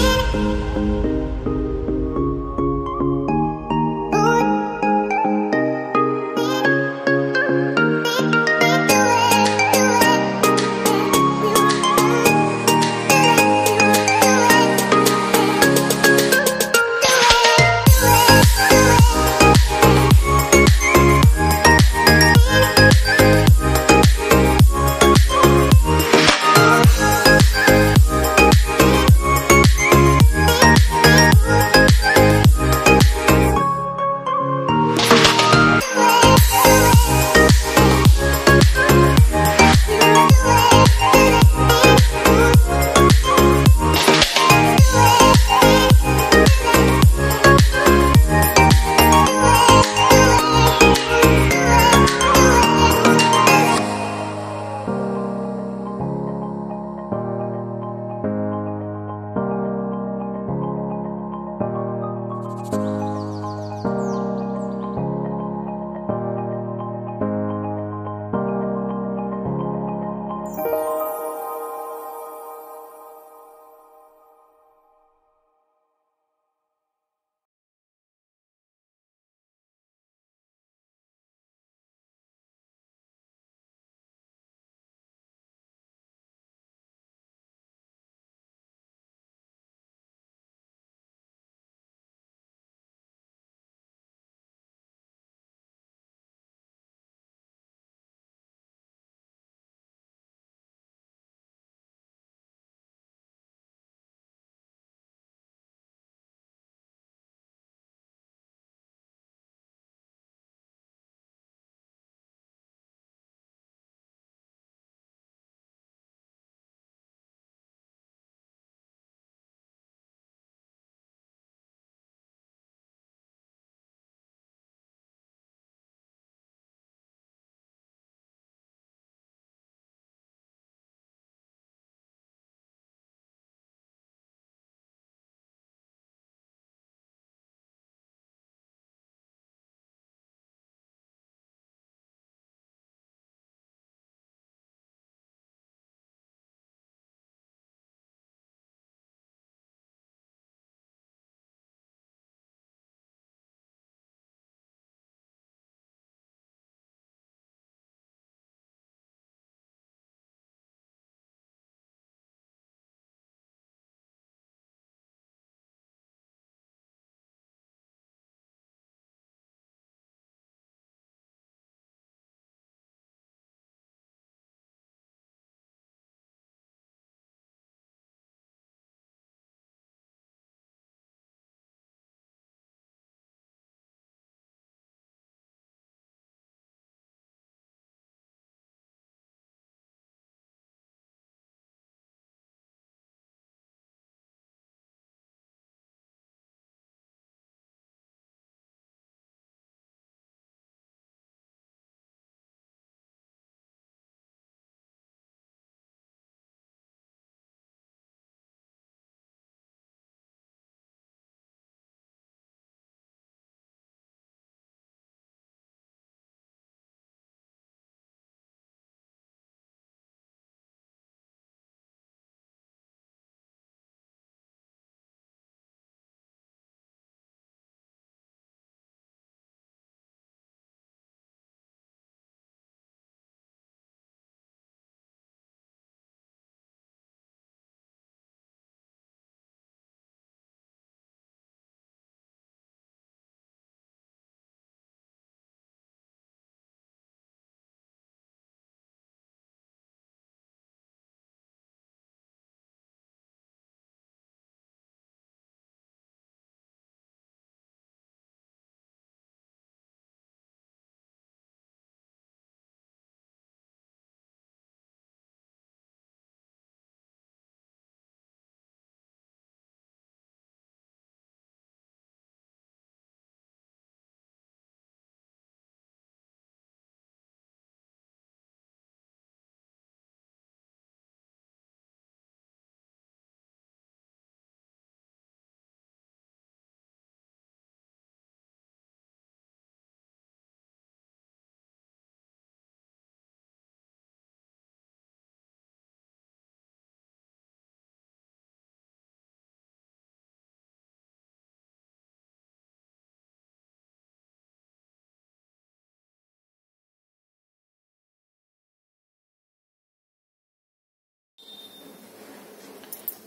Thank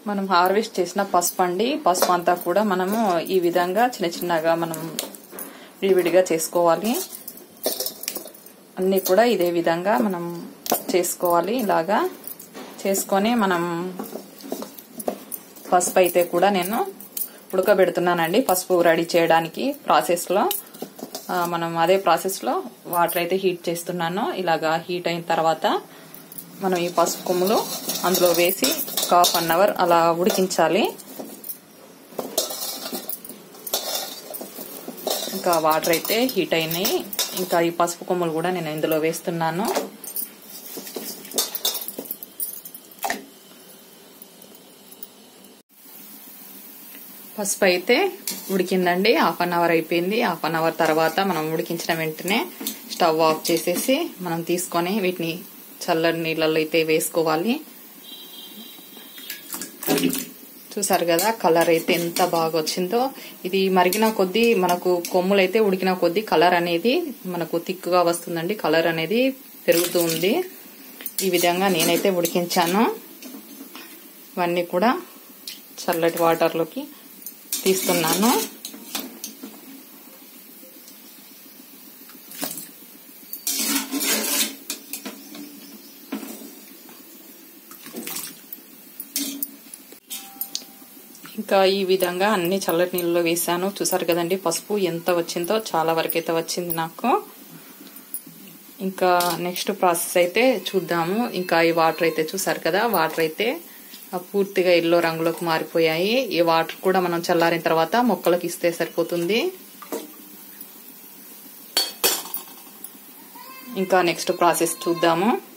మనం harvest చేసిన పసుపు అండి పసుపు అంతా కూడా మనము ఈ విధంగా చిన్న చిన్నగా మనం విడివిడిగా చేసుకోవాలి అన్నీ కూడా ఇదే విధంగా మనం చేసుకోవాలి ఇలాగా చేసుకొని మనం పసుపు అయితే కూడా నేను ఉడకబెడుతున్నానండి పసుపు రెడీ చేయడానికి ప్రాసెస్లో మనం అదే ప్రాసెస్లో వాటర్ అయితే హీట్ చేస్తున్నాను ఇలాగా హీట్ అయిన తర్వాత మనం ఈ పసుపు కొమ్ములు అందులో వేసి ఒక హాఫ్ అన్ అవర్ అలా ఉడికించాలి ఇంకా వాటర్ అయితే హీట్ అయినాయి ఇంకా ఈ పసుపు కొమ్ములు కూడా నేను ఇందులో వేస్తున్నాను పసుపు అయితే ఉడికిందండి హాఫ్ అన్ అవర్ అయిపోయింది హాఫ్ అన్ అవర్ తర్వాత మనం ఉడికించిన వెంటనే స్టవ్ ఆఫ్ చేసేసి మనం తీసుకొని వీటిని చల్లని నీళ్ళలో అయితే వేసుకోవాలి చూసారు కదా కలర్ అయితే ఎంత బాగా వచ్చిందో ఇది మరిగిన కొద్దీ మనకు కొమ్ములు అయితే ఉడికిన కొద్దీ కలర్ అనేది మనకు తిక్కుగా వస్తుందండి కలర్ అనేది పెరుగుతూ ఉంది ఈ విధంగా నేనైతే ఉడికించాను ఇవన్నీ కూడా చల్లటి వాటర్లోకి తీస్తున్నాను ఇంకా ఈ విధంగా అన్ని చల్లటి నీళ్ళలో వేసాను చూసారు కదండి పసుపు ఎంత వచ్చిందో చాలా వరకు అయితే వచ్చింది నాకు ఇంకా నెక్స్ట్ ప్రాసెస్ అయితే చూద్దాము ఇంకా ఈ వాటర్ అయితే చూసారు కదా వాటర్ అయితే పూర్తిగా ఎల్లో రంగులోకి మారిపోయాయి ఈ వాటర్ కూడా మనం చల్లారిన తర్వాత మొక్కలకు ఇస్తే సరిపోతుంది ఇంకా నెక్స్ట్ ప్రాసెస్ చూద్దాము